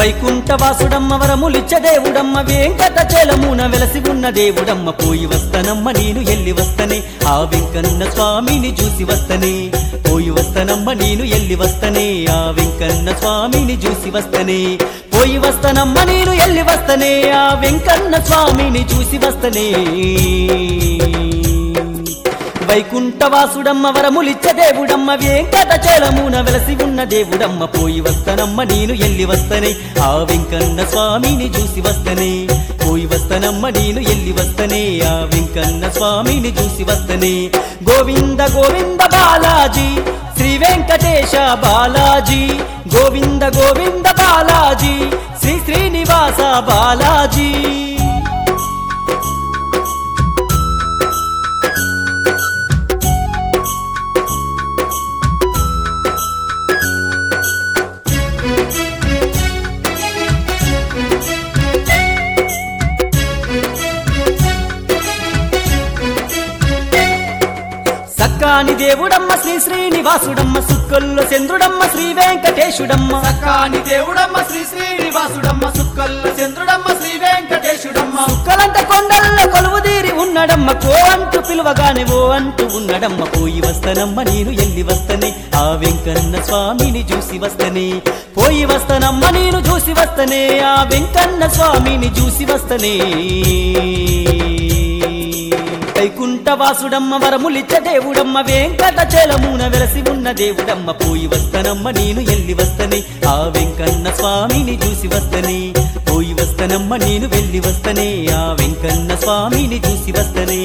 వైకుంఠవాసుడమ్మ వరములిచ్చ దేవుడమ్మ వెంకట చలమున వెలసి ఉన్న దేవుడమ్మ పోయి వస్తనమ్మ నేను ఎల్లి వస్తనే ఆ వెంకన్న స్వామిని చూసి వస్తనే పోయి వస్తనమ్మ నేను ఎల్లి వస్తనే ఆ వెంకన్న స్వామిని చూసి వస్తనే పోయి వస్తనమ్మ నేను ఎల్లి వస్తనే ఆ వెంకన్న స్వామిని చూసి వస్తనే వైకుంఠవాసుడమ్మ వరములిచ్చ దేవుడమ్మ వెంకట చోళమున వెలసి ఉన్న దేవుడమ్మ పోయి వస్తనమ్మ నేను ఎల్లి వస్తనే ఆ వెంకన్న స్వామిని చూసి వస్తనే పోయి వస్తనమ్మ నేను ఎల్లి వస్తనే ఆ వెంకన్న స్వామిని చూసి వస్తనే గోవింద గోవింద బాలాజీ శ్రీ వెంకటేశ బాలాజీ గోవింద గోవింద బాలాజీ శ్రీ శ్రీనివాస బాలాజీ సక్కాని దేవుడమ్మ శ్రీ శ్రీనివాసుడమ్మ సుక్కల్లో చంద్రుడమ్మ శ్రీ వెంకటేశుడమ్మ సక్కాని దేవుడమ్మ శ్రీ శ్రీనివాసుడమ్మ సుక్కల్ల చంద్రుడమ్మ శ్రీ వెంకటేశుడమ్మ సుక్కలంత కొండల్ల కొలువుదీరి ఉన్నడమ్మ కో అంటూ పిలువగానే ఓ అంటూ ఉన్నడమ్మ పోయి వస్తనమ్మ నేను ఎల్లి వస్తనే ఆ వెంకన్న స్వామిని చూసి వస్తనే పోయి వస్తనమ్మ నేను చూసి వస్తనే ఆ వెంకన్న స్వామిని చూసి వస్తనే వైకుంఠవాసుడమ్మ వరములిచ్చ దేవుడమ్మ వెంకట చలమున వెలసి ఉన్న దేవుడమ్మ పోయి వస్తనమ్మ నేను ఎల్లి వస్తనే ఆ వెంకన్న స్వామిని చూసి వస్తనే పోయి వస్తనమ్మ నేను వెళ్ళి వస్తనే ఆ వెంకన్న స్వామిని చూసి వస్తనే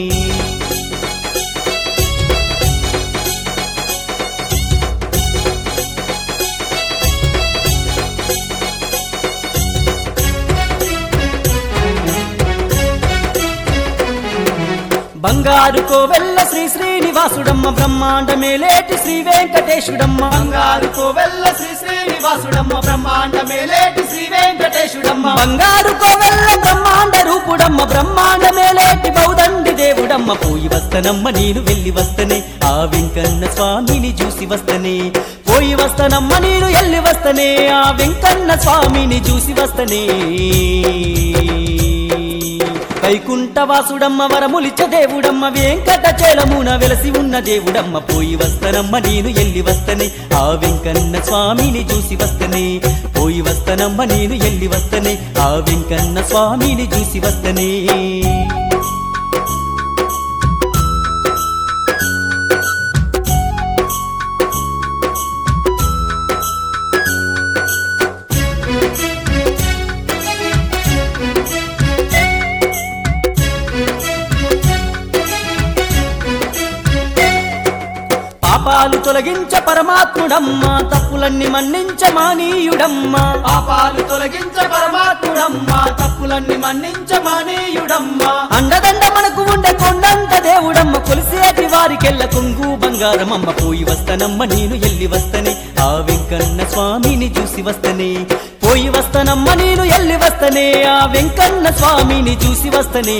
బంగారు కోవెల్ల శ్రీ శ్రీనివాసుడమ్మ బ్రహ్మాండ మేలేటి శ్రీ వెంకటేశుడమ్మ బంగారు కోవెల్ల శ్రీ శ్రీనివాసుడమ్మ బ్రహ్మాండ మేలేటి శ్రీ వెంకటేశుడమ్మ బంగారు కోవెల్ల బ్రహ్మాండ రూపుడమ్మ బ్రహ్మాండ మేలేటి బౌదండి దేవుడమ్మ పోయి వస్తనమ్మ నేను వెళ్ళి వస్తనే ఆ వెంకన్న స్వామిని చూసి వస్తనే పోయి వస్తనమ్మ నేను ఎల్లి వస్తనే ఆ వెంకన్న స్వామిని చూసి వస్తనే వైకుంఠవాసుడమ్మ వరములిచ్చ దేవుడమ్మ వెంకట చలమున వెలసి ఉన్న దేవుడమ్మ పోయి వస్తనమ్మ నేను ఎల్లి వస్తనే ఆ వెంకన్న స్వామిని చూసి వస్తనే పోయి వస్తనమ్మ నేను ఎల్లి వస్తనే ఆ వెంకన్న స్వామిని చూసి వస్తనే పాపాలు తొలగించ పరమాత్ముడమ్మ తప్పులన్నీ మన్నించ మానీయుడమ్మ పాపాలు తొలగించ పరమాత్ముడమ్మ తప్పులన్నీ మన్నించ మానీయుడమ్మ అండదండ మనకు ఉండే కొండంత దేవుడమ్మ కొలిసేటి వారికెళ్ళ కొంగు బంగారమమ్మ పోయి వస్తనమ్మ నేను ఎల్లి వస్తనే ఆ వెంకన్న స్వామిని చూసి వస్తనే పోయి వస్తనమ్మ నేను ఎల్లి వస్తనే ఆ వెంకన్న స్వామిని చూసి వస్తనే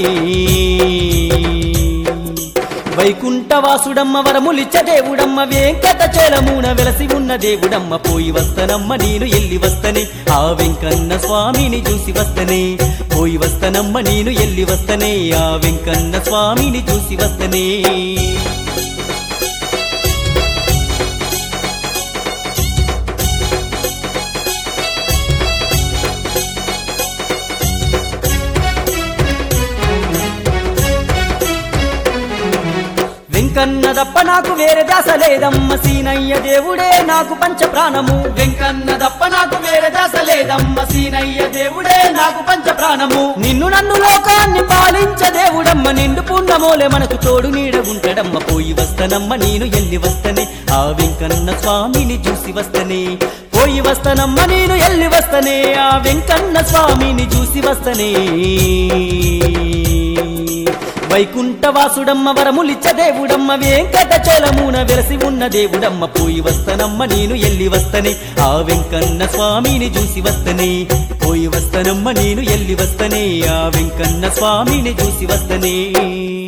వైకుంఠవాసుడమ్మ వరములిచ్చ దేవుడమ్మ వెంకట చలమున వెలసి ఉన్న దేవుడమ్మ పోయి వస్తనమ్మ నేను ఎల్లి వస్తనే ఆ వెంకన్న స్వామిని చూసి వస్తనే పోయి వస్తనమ్మ నేను ఎల్లి వస్తనే ఆ వెంకన్న స్వామిని చూసి వస్తనే వెంకన్న దప్ప నాకు వేరే దాస లేదమ్మ సీనయ్య దేవుడే నాకు పంచ ప్రాణము వెంకన్న దప్ప నాకు వేరే దశ లేదమ్మ సీనయ్య దేవుడే నాకు పంచ ప్రాణము నిన్ను నన్ను లోకాన్ని పాలించ దేవుడమ్మ నిండు పుణ్యమోలే మనకు తోడు నీడ ఉంటాడమ్మ పోయి వస్తనమ్మ నేను ఎల్లి వస్తనే ఆ వెంకన్న స్వామిని చూసి వస్తనే పోయి వస్తనమ్మ నేను ఎల్లి వస్తనే ఆ వెంకన్న స్వామిని చూసి వస్తనే వైకుంఠవాసుడమ్మ వరములిచ్చ దేవుడమ్మ వెంకట చోళమున వెలసి ఉన్న దేవుడమ్మ పోయి వస్తనమ్మ నేను ఎల్లి వస్తనే ఆ వెంకన్న స్వామిని చూసి వస్తనే పోయి వస్తనమ్మ నేను ఎల్లి వస్తనే ఆ వెంకన్న స్వామిని చూసి వస్తనే